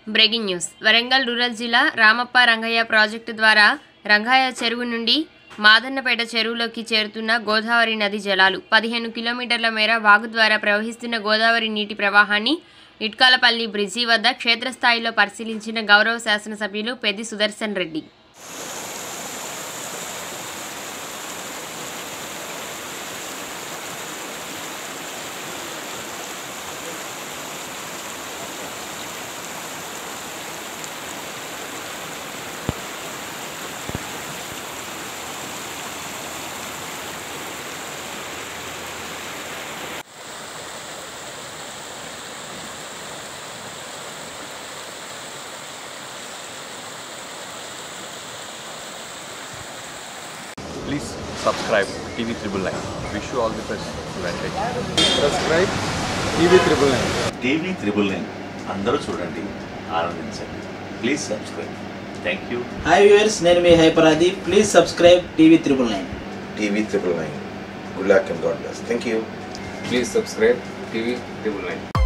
Breaking news Warangal rural జిల్లా Ramappa Rangayya project ద్వారా రంగయ్య చెరువు నుండి మాదన్నపేట చెరువులోకి చేరుతున్న గోదావరి నది జలాలు పదిహేను కిలోమీటర్ల మేర వాగు ద్వారా ప్రవహిస్తున్న గోదావరి నీటి ప్రవాహాన్ని ఇట్కాలపల్లి బ్రిడ్జి వద్ద క్షేత్రస్థాయిలో పరిశీలించిన గౌరవ శాసనసభ్యులు Peddi Sudarshan Reddy Please subscribe TV Triple Nine. Wish you all the best. Advantage. Subscribe TV triple nine TV triple nine అందరూ చూడండి ఆనందించండి please subscribe thank you hi viewers నేను మీ హైపరాది please subscribe TV triple nine TV triple nine. Good luck and God bless. Thank you. Please subscribe TV triple nine